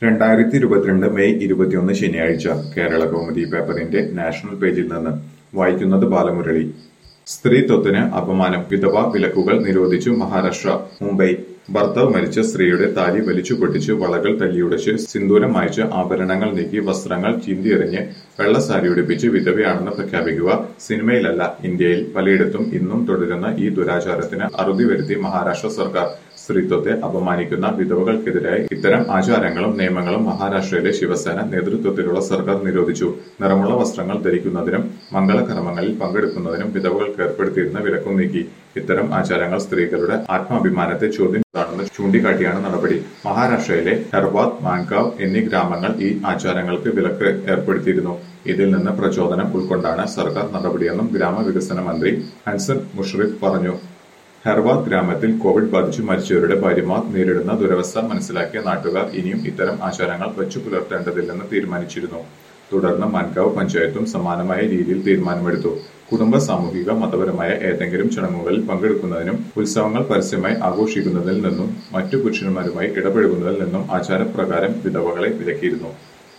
രണ്ടായിരത്തി ഇരുപത്തിരണ്ട് മെയ് ഇരുപത്തിയൊന്ന് ശനിയാഴ്ച കേരള കൗമുദി പേപ്പറിന്റെ നാഷണൽ പേജിൽ നിന്ന് വായിക്കുന്നത് ബാലമുരളി സ്ത്രീത്വത്തിന് അപമാനം വിധവ വിലക്കുകൾ നിരോധിച്ചു മഹാരാഷ്ട്ര മുംബൈ ഭർത്താവ് മരിച്ച സ്ത്രീയുടെ താലി വലിച്ചു പൊട്ടിച്ച് വളകൾ തല്ലിയുടച്ച് സിന്ദൂരം മായ്ച്ച് ആഭരണങ്ങൾ നീക്കി വസ്ത്രങ്ങൾ ചീന്തിയെറിഞ്ഞ് വെള്ള സാരി ഉടുപ്പിച്ച് വിധവയാണെന്ന് പ്രഖ്യാപിക്കുക സിനിമയിലല്ല ഇന്ത്യയിൽ പലയിടത്തും ഇന്നും തുടരുന്ന ഈ ദുരാചാരത്തിന് അറുതി വരുത്തി മഹാരാഷ്ട്ര സർക്കാർ സ്ത്രീത്വത്തെ അപമാനിക്കുന്ന വിധവകൾക്കെതിരായി ഇത്തരം ആചാരങ്ങളും നിയമങ്ങളും മഹാരാഷ്ട്രയിലെ ശിവസേന നേതൃത്വത്തിലുള്ള സർക്കാർ നിരോധിച്ചു നിറമുള്ള വസ്ത്രങ്ങൾ ധരിക്കുന്നതിനും മംഗളകർമ്മങ്ങളിൽ പങ്കെടുക്കുന്നതിനും വിധവകൾക്ക് ഏർപ്പെടുത്തിയിരുന്ന വിലക്കും നീക്കി ഇത്തരം ആചാരങ്ങൾ സ്ത്രീകളുടെ ആത്മാഭിമാനത്തെ ചോദ്യം ചെയ്താണെന്ന് ചൂണ്ടിക്കാട്ടിയാണ് നടപടി മഹാരാഷ്ട്രയിലെ ഹെർവാദ് മാൻകാവ് എന്നീ ഗ്രാമങ്ങൾ ഈ ആചാരങ്ങൾക്ക് വിലക്ക് ഏർപ്പെടുത്തിയിരുന്നു ഇതിൽ നിന്ന് പ്രചോദനം ഉൾക്കൊണ്ടാണ് സർക്കാർ നടപടിയെന്നും ഗ്രാമവികസന മന്ത്രി ഹൻസൻ മുഷ്റിഫ് പറഞ്ഞു ഹെർവാദ് ഗ്രാമത്തിൽ കോവിഡ് ബാധിച്ചു മരിച്ചവരുടെ ഭാര്യമാർ നേരിടുന്ന ദുരവസ്ഥ മനസ്സിലാക്കിയ നാട്ടുകാർ ഇനിയും ഇത്തരം ആചാരങ്ങൾ വച്ചു പുലർത്തേണ്ടതില്ലെന്ന് തീരുമാനിച്ചിരുന്നു തുടർന്ന് മാൻകാവ് പഞ്ചായത്തും സമാനമായ രീതിയിൽ തീരുമാനമെടുത്തു കുടുംബ സാമൂഹിക മതപരമായ ഏതെങ്കിലും ചടങ്ങുകളിൽ പങ്കെടുക്കുന്നതിനും ഉത്സവങ്ങൾ പരസ്യമായി ആഘോഷിക്കുന്നതിൽ നിന്നും മറ്റു പുരുഷന്മാരുമായി ഇടപഴകുന്നതിൽ നിന്നും ആചാരപ്രകാരം വിധവകളെ വിലക്കിയിരുന്നു